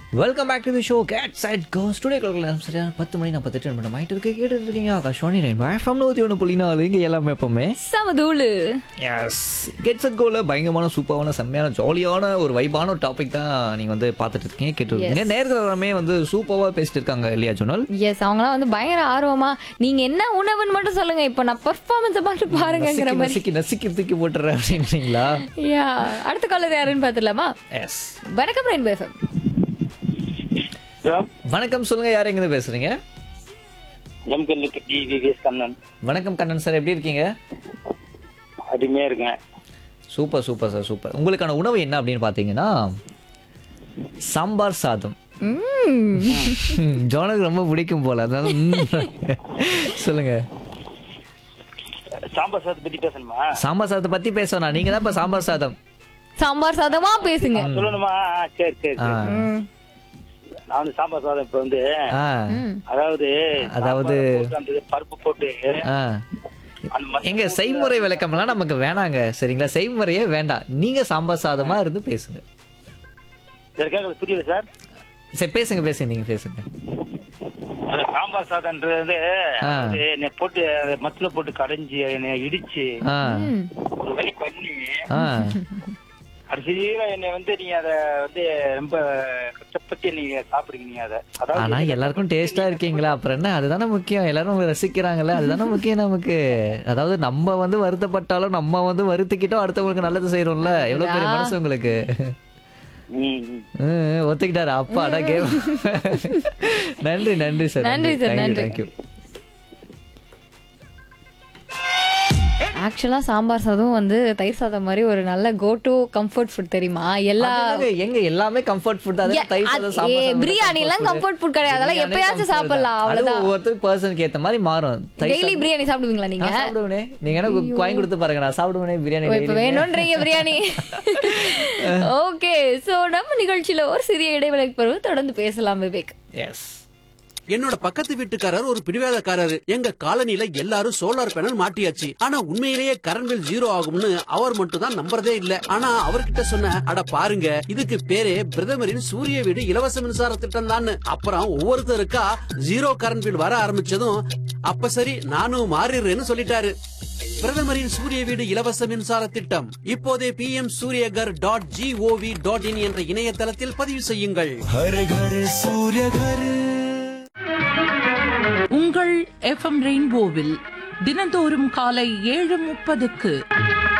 Welcome back to the show get set go studio கிளர்ல சரியான பத்து மணி நாற்பத்தெட்டு நிமிடம் ஆயிட்டு இருக்கு கேட்டு இருக்கீங்க ஆகாஷ் ரெயின் எஃப்எம் நூற்றி ஒன்று புள்ளி நாலு இங்கே எல்லாமே எப்பவுமே சமதூளு எஸ் கெட் சட் கோல பயங்கரமான சூப்பரான செம்மையான ஜாலியான ஒரு வைபான ஒரு டாபிக் தான் நீங்கள் வந்து பார்த்துட்டு இருக்கீங்க கேட்டு இருக்கீங்க நேர்கள் எல்லாமே வந்து சூப்பராக பேசிட்டு இருக்காங்க இல்லையா ஜோனல் எஸ் அவங்களாம் வந்து பயங்கர ஆர்வமா நீங்க என்ன உணவுன்னு மட்டும் சொல்லுங்க இப்போ நான் பெர்ஃபார்மன்ஸை பார்த்து பாருங்கங்கிற நசுக்கி மாதிரி நசுக்கி நசுக்கி தூக்கி போட்டுறேன் அப்படின்றீங்களா யா அடுத்த காலர் யாருன்னு பார்த்துடலாமா எஸ் வணக்கம் ரெயின்போ எஃப்எம் ஹலோ வணக்கம் சொல்லுங்க யார் எங்கேருந்து பேசுறீங்க எம்கல்லுக்கு டி விவிஎஸ் கண்ணன் வணக்கம் கண்ணன் சார் எப்படி இருக்கீங்க அருமையா இருக்கேன் சூப்பர் சூப்பர் சார் சூப்பர் உங்களுக்கான உணவு என்ன அப்படின்னு பார்த்தீங்கன்னா சாம்பார் சாதம் ம், ஜோனுக்கு ரொம்ப பிடிக்கும் போல அதனால ம். சொல்லுங்க சாம்பார் சாதத்தை பத்தி பேசணுமா சாம்பார் சாதத்தை பத்தி பேசணும் நீங்க தான் இப்ப சாம்பார் சாதம் சாம்பார் சாதமா பேசுங்க சொல்லணுமா ஆ, சரி சரி ஆ, சரி. ம். நான் வந்து சாம்பார் சாதம் இப்ப வந்து ஆ, அதாவது அதாவது- சாம்பார் போட்டு அந்த பருப்பு போட்டு ஆ. அந்த மசாலா எங்க செய்முறை விளக்கம்லாம் நமக்கு வேணாங்க சரிங்களா செய்முறையே வேண்டாம் நீங்க சாம்பார் சாதமா இருந்து பேசுங்க இதற்காக புரியல சார் சரி பேசுங்க பேசுங்க நீங்க பேசுங்க அந்த சாம்பார் சாதம்ன்றது வந்து ஆ. அது என்னை போட்டு அதை மத்துல போட்டு கடைஞ்சி என்னை இடிச்சு ஆ ம். ஒரு வழி பண்ணி ஆ கடைசியில என்னை வந்து நீங்க அதை வந்து ரொம்ப கஷ்டப்பட்டு நீங்க சாப்பிடுங்க நீங்க அதை ஆனா அதாவது எல்லாருக்கும் டேஸ்டா இருக்கீங்களா அப்புறம் என்ன அதுதானே முக்கியம் எல்லாரும் ரசிக்கிறாங்கல்ல அதுதானே முக்கியம் நமக்கு அதாவது நம்ம வந்து வருத்தப்பட்டாலும் நம்ம வந்து வருத்திக்கிட்டோம் அடுத்தவங்களுக்கு நல்லது செய்யறோம்ல எவ்வளவு பெரிய மனசு உங்களுக்கு ம், ம். ம், ஒத்துக்கிட்டாரு அப்பாடா கேம் நன்றி நன்றி சார் நன்றி sir, நன்றி. தேங்க்யூ ஆக்சுவலா சாம்பார் சாதம் வந்து தயிர் சாதம் மாதிரி ஒரு நல்ல கோ டு கம்ஃபர்ட் ஃபுட் தெரியுமா எல்லா எங்க எல்லாமே கம்ஃபர்ட் ஃபுட் ஏ, அது- ஏ, பிரியாணி எல்லாம் comfort food கிடையாது. அதெல்லாம் எப்பயாச்சும் சாப்பிடலாம், அவ்வளவுதான். ஒவ்வொருத்தர் பர்சனுக்கு ஏத்த மாதிரி மாறும் தயிர் டெய்லி பிரியாணி சாப்பிடுவீங்களா நீங்க நான் சாப்பிடுவேனே நீங்க என்ன வாங்கி கொடுத்து பாருங்க நான் சாப்பிடுவேனே பிரியாணி ஓ, இப்ப daily. வேணும்ன்றீங்க பிரியாணி ஓகே சோ நம்ம நிகழ்ச்சியில ஒரு சிறிய இடைவேளைக்கு பிறகு தொடர்ந்து பேசலாம் விவேக் எஸ் என்னோட பக்கத்து வீட்டுக்காரர் ஒரு பிடிவாதக்காரரு எங்க காலனில எல்லாரும் சோலார் பேனல் மாட்டியாச்சு ஆனா உண்மையிலேயே கரண்ட் பில் ஜீரோ ஆகும்னு அவர் மட்டும் தான் நம்புறதே இல்ல ஆனா அவர்கிட்ட சொன்ன அட பாருங்க இதுக்கு பேரே பிரதமரின் சூரிய வீடு இலவச மின்சார திட்டம் தான் அப்புறம் ஒவ்வொருத்தருக்கா ஜீரோ கரண்ட் பில் வர ஆரம்பிச்சதும் அப்ப சரி நானும் மாறிடுறேன்னு சொல்லிட்டாரு பிரதமரின் சூரிய வீடு இலவச மின்சார திட்டம் இப்போதே P M Suryaghar dot G O V dot in என்ற இணையதளத்தில் பதிவு செய்யுங்கள் உங்கள் எஃப்எம் ரெயின்போவில் தினந்தோறும் காலை ஏழு முப்பதுக்கு